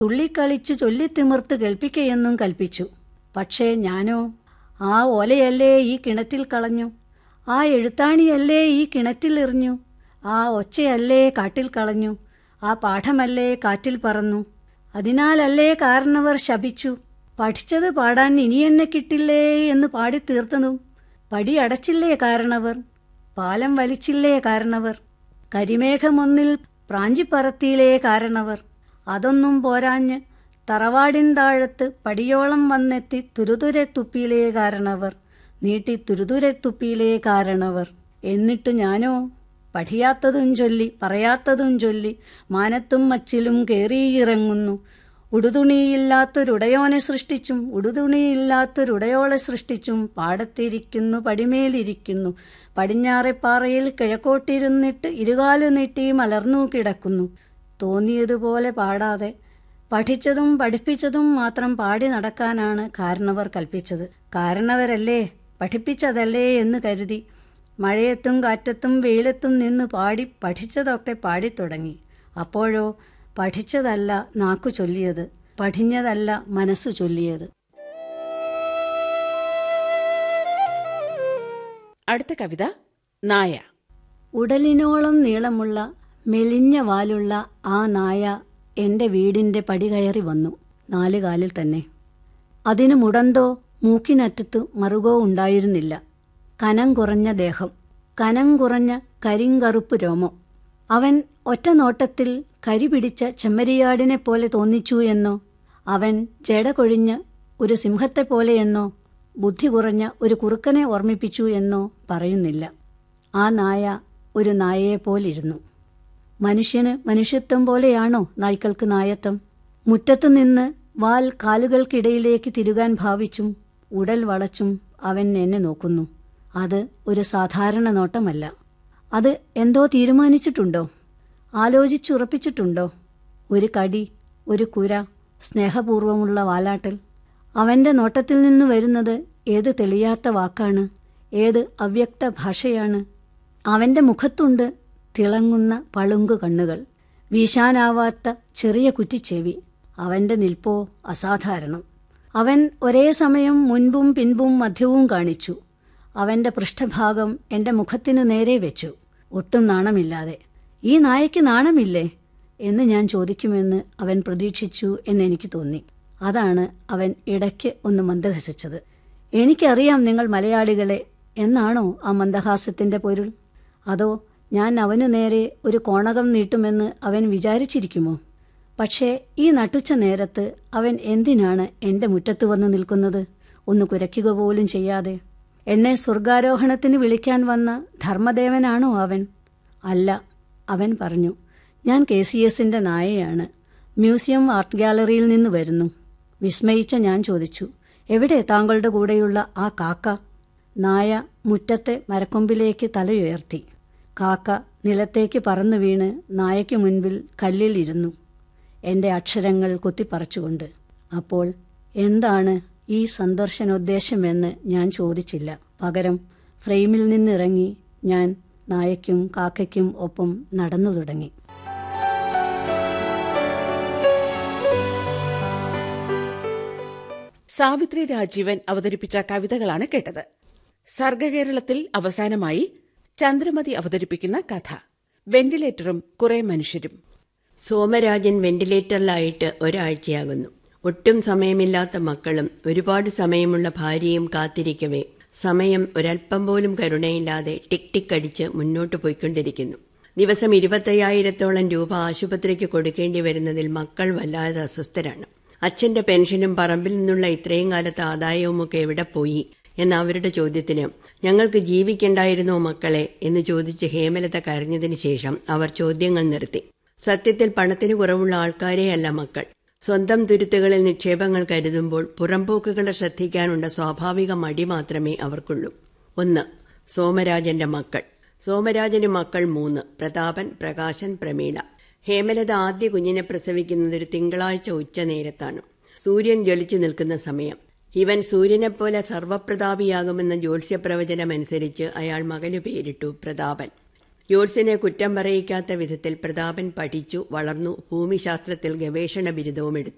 തുള്ളിക്കളിച്ചു ചൊല്ലിത്തിമിർത്ത് കേൾപ്പിക്കയെന്നും കൽപ്പിച്ചു പക്ഷേ ഞാനോ ആ ഓലയല്ലേ ഈ കിണറ്റിൽ കളഞ്ഞു ആ എഴുത്താണിയല്ലേ ഈ കിണറ്റിൽ എറിഞ്ഞു ആ ഒച്ചയല്ലേ കാട്ടിൽ കളഞ്ഞു ആ പാഠമല്ലേ കാറ്റിൽ പറന്നു അതിനാലല്ലേ കാരണവർ ശപിച്ചു പഠിച്ചത് പാടാൻ ഇനി എന്നെ കിട്ടില്ലേ എന്ന് പാടി തീർത്തതും പടി അടച്ചില്ലേ കാരണവർ പാലം വലിച്ചില്ലേ കാരണവർ കരിമേഘമൊന്നിൽ പ്രാഞ്ചിപ്പറത്തിയിലേ കാരണവർ അതൊന്നും പോരാഞ്ഞ് തറവാടിൻ താഴത്ത് പടിയോളം വന്നെത്തി തുരുതുരെ തുപ്പിയിലേ കാരണവർ നീട്ടി തുരുതുരെ തുപ്പിയിലേ കാരണവർ എന്നിട്ട് ഞാനോ പഠിയാത്തതും ചൊല്ലി പറയാത്തതും ചൊല്ലി മാനത്തും മച്ചിലും കേറിയിറങ്ങുന്നു ഉടുതുണിയില്ലാത്തൊരുടയോനെ സൃഷ്ടിച്ചും ഉടുതുണിയില്ലാത്തൊരുടയോളെ സൃഷ്ടിച്ചും പാടത്തിരിക്കുന്നു പടിമേലിരിക്കുന്നു പടിഞ്ഞാറെപ്പാറയിൽ കിഴക്കോട്ടിരുന്നിട്ട് ഇരുകാല് നീട്ടി മലർന്നു കിടക്കുന്നു തോന്നിയതുപോലെ പാടാതെ പഠിച്ചതും പഠിപ്പിച്ചതും മാത്രം പാടി നടക്കാനാണ് കാരണവർ കൽപ്പിച്ചത് കാരണവരല്ലേ പഠിപ്പിച്ചതല്ലേ എന്ന് കരുതി മഴയത്തും കാറ്റത്തും വെയിലത്തും നിന്ന് പാടി പഠിച്ചതൊക്കെ പാടിത്തുടങ്ങി അപ്പോഴോ പഠിച്ചതല്ല നാക്കു ചൊല്ലിയത് പഠിഞ്ഞതല്ല മനസ്സു ചൊല്ലിയത് അടുത്ത കവിത നായ ഉടലിനോളം നീളമുള്ള മെലിഞ്ഞ വാലുള്ള ആ നായ എന്റെ വീടിന്റെ പടി കയറി വന്നു നാലുകാലിൽ തന്നെ അതിനു മുടന്തോ മൂക്കിനറ്റത്തു മറുകോ ഉണ്ടായിരുന്നില്ല കനം കുറഞ്ഞ ദേഹം കനം കുറഞ്ഞ കരിങ്കറുപ്പ് രോമം അവൻ ഒറ്റ നോട്ടത്തിൽ കരി പിടിച്ച ചെമ്മരിയാടിനെ പോലെ തോന്നിച്ചു എന്നോ അവൻ ജട കൊഴിഞ്ഞ് ഒരു സിംഹത്തെപ്പോലെയെന്നോ ബുദ്ധി കുറഞ്ഞ ഒരു കുറുക്കനെ ഓർമ്മിപ്പിച്ചു എന്നോ പറയുന്നില്ല ആ നായ ഒരു നായയെപ്പോലിരുന്നു മനുഷ്യന് മനുഷ്യത്വം പോലെയാണോ നായ്ക്കൾക്ക് നായത്വം മുറ്റത്തു നിന്ന് വാൽ കാലുകൾക്കിടയിലേക്ക് തിരുകാൻ ഭാവിച്ചും ഉടൽ വളച്ചും അവൻ എന്നെ നോക്കുന്നു അത് ഒരു സാധാരണ നോട്ടമല്ല അത് എന്തോ തീരുമാനിച്ചിട്ടുണ്ടോ ആലോചിച്ചുറപ്പിച്ചിട്ടുണ്ടോ ഒരു കടി ഒരു കുര സ്നേഹപൂർവമുള്ള വാലാട്ടൽ അവന്റെ നോട്ടത്തിൽ നിന്ന് വരുന്നത് ഏത് തെളിയാത്ത വാക്കാണ് ഏത് അവ്യക്ത ഭാഷയാണ് അവന്റെ മുഖത്തുണ്ട് തിളങ്ങുന്ന പളുങ്കു കണ്ണുകൾ വീശാനാവാത്ത ചെറിയ കുറ്റിച്ചെവി അവന്റെ നിൽപ്പോ അസാധാരണം അവൻ ഒരേ സമയം മുൻപും പിൻപും മധ്യവും കാണിച്ചു അവന്റെ പൃഷ്ഠഭാഗം എന്റെ മുഖത്തിനു നേരെ വെച്ചു ഒട്ടും നാണമില്ലാതെ ഈ നായയ്ക്ക് നാണമില്ലേ എന്ന് ഞാൻ ചോദിക്കുമെന്ന് അവൻ പ്രതീക്ഷിച്ചു എന്നെനിക്ക് തോന്നി അതാണ് അവൻ ഇടയ്ക്ക് ഒന്ന് മന്ദഹസിച്ചത് എനിക്കറിയാം നിങ്ങൾ മലയാളികളെ എന്നാണോ ആ മന്ദഹാസത്തിന്റെ പൊരുൾ അതോ ഞാൻ അവനു നേരെ ഒരു കോണകം നീട്ടുമെന്ന് അവൻ വിചാരിച്ചിരിക്കുമോ പക്ഷേ ഈ നട്ടുച്ച നേരത്ത് അവൻ എന്തിനാണ് എന്റെ മുറ്റത്ത് വന്ന് നിൽക്കുന്നത് ഒന്ന് കുരയ്ക്കുക പോലും ചെയ്യാതെ എന്നെ സ്വർഗാരോഹണത്തിന് വിളിക്കാൻ വന്ന ധർമ്മദേവനാണോ അവൻ അല്ല അവൻ പറഞ്ഞു ഞാൻ കെ സി എസിന്റെ നായയാണ് മ്യൂസിയം ആർട്ട് ഗാലറിയിൽ നിന്ന് വരുന്നു വിസ്മയിച്ച ഞാൻ ചോദിച്ചു എവിടെ താങ്കളുടെ കൂടെയുള്ള ആ കാക്ക നായ മുറ്റത്തെ മരക്കൊമ്പിലേക്ക് തലയുയർത്തി കാക്ക നിലത്തേക്ക് പറന്നു വീണ് നായയ്ക്ക് മുൻപിൽ കല്ലിൽ ഇരുന്നു എന്റെ അക്ഷരങ്ങൾ കുത്തിപ്പറച്ചുകൊണ്ട് അപ്പോൾ എന്താണ് ഈ സന്ദർശനോദ്ദേശമെന്ന് ഞാൻ ചോദിച്ചില്ല പകരം ഫ്രെയിമിൽ നിന്നിറങ്ങി ഞാൻ നായയ്ക്കും കാക്കയ്ക്കും ഒപ്പം നടന്നു തുടങ്ങി സാവിത്രി രാജീവൻ അവതരിപ്പിച്ച കവിതകളാണ് കേട്ടത് സർഗകേരളത്തിൽ അവസാനമായി ചന്ദ്രമതി അവതരിപ്പിക്കുന്ന കഥ വെന്റിലേറ്ററും കുറെ മനുഷ്യരും സോമരാജൻ വെന്റിലേറ്ററിലായിട്ട് ഒരാഴ്ചയാകുന്നു ഒട്ടും സമയമില്ലാത്ത മക്കളും ഒരുപാട് സമയമുള്ള ഭാര്യയും കാത്തിരിക്കവേ സമയം ഒരൽപ്പം പോലും കരുണയില്ലാതെ ടിക് ടിക് അടിച്ച് മുന്നോട്ട് പോയിക്കൊണ്ടിരിക്കുന്നു ദിവസം ഇരുപത്തയ്യായിരത്തോളം രൂപ ആശുപത്രിക്ക് കൊടുക്കേണ്ടി വരുന്നതിൽ മക്കൾ വല്ലാതെ അസ്വസ്ഥരാണ് അച്ഛന്റെ പെൻഷനും പറമ്പിൽ നിന്നുള്ള ഇത്രയും കാലത്തെ ആദായവുമൊക്കെ എവിടെ പോയി എന്ന അവരുടെ ചോദ്യത്തിന് ഞങ്ങൾക്ക് ജീവിക്കണ്ടായിരുന്നോ മക്കളെ എന്ന് ചോദിച്ച് ഹേമലത കരഞ്ഞതിന് ശേഷം അവർ ചോദ്യങ്ങൾ നിർത്തി സത്യത്തിൽ പണത്തിന് കുറവുള്ള ആൾക്കാരെയല്ല മക്കൾ സ്വന്തം തുരുത്തുകളിൽ നിക്ഷേപങ്ങൾ കരുതുമ്പോൾ പുറംപോക്കുകളെ ശ്രദ്ധിക്കാനുള്ള സ്വാഭാവിക മടി മാത്രമേ അവർക്കുള്ളൂ ഒന്ന് സോമരാജന്റെ മക്കൾ സോമരാജന് മക്കൾ മൂന്ന് പ്രതാപൻ പ്രകാശൻ പ്രമീള ഹേമലത ആദ്യ കുഞ്ഞിനെ പ്രസവിക്കുന്നത് ഒരു തിങ്കളാഴ്ച ഉച്ച നേരത്താണ് സൂര്യൻ ജ്വലിച്ചു നിൽക്കുന്ന സമയം ഇവൻ സൂര്യനെപ്പോലെ സർവപ്രതാപിയാകുമെന്ന ജ്യോത്സ്യപ്രവചനമനുസരിച്ച് അയാൾ മകനു പേരിട്ടു പ്രതാപൻ ജ്യോത്സ്യനെ കുറ്റം പറയിക്കാത്ത വിധത്തിൽ പ്രതാപൻ പഠിച്ചു വളർന്നു ഭൂമിശാസ്ത്രത്തിൽ ഗവേഷണ ബിരുദവും എടുത്തു